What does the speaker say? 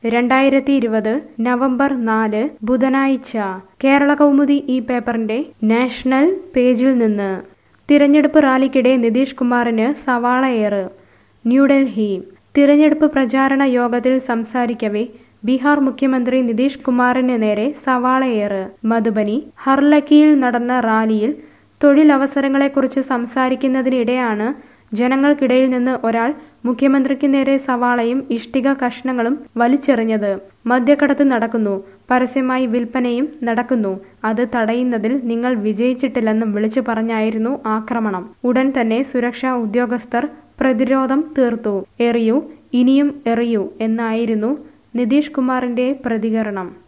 രണ്ടായിരത്തി ഇരുപത് നവംബർ നാല് ബുധനാഴ്ച കേരള കൗമുദി ഈ പേപ്പറിന്റെ നാഷണൽ പേജിൽ നിന്ന് തിരഞ്ഞെടുപ്പ് റാലിക്കിടെ നിതീഷ് കുമാറിന് സവാളയേറ് ന്യൂഡൽഹി തിരഞ്ഞെടുപ്പ് പ്രചാരണ യോഗത്തിൽ സംസാരിക്കവേ ബീഹാർ മുഖ്യമന്ത്രി നിതീഷ് കുമാറിന് നേരെ സവാളയേറ് മധുബനി ഹർലക്കിയിൽ നടന്ന റാലിയിൽ തൊഴിലവസരങ്ങളെക്കുറിച്ച് സംസാരിക്കുന്നതിനിടെയാണ് ജനങ്ങൾക്കിടയിൽ നിന്ന് ഒരാൾ മുഖ്യമന്ത്രിക്ക് നേരെ സവാളയും ഇഷ്ടിക കഷ്ണങ്ങളും വലിച്ചെറിഞ്ഞത് മദ്യക്കടത്ത് നടക്കുന്നു പരസ്യമായി വിൽപ്പനയും നടക്കുന്നു അത് തടയുന്നതിൽ നിങ്ങൾ വിജയിച്ചിട്ടില്ലെന്നും വിളിച്ചു പറഞ്ഞായിരുന്നു ആക്രമണം ഉടൻ തന്നെ സുരക്ഷാ ഉദ്യോഗസ്ഥർ പ്രതിരോധം തീർത്തു എറിയൂ ഇനിയും എറിയൂ എന്നായിരുന്നു നിതീഷ് കുമാറിന്റെ പ്രതികരണം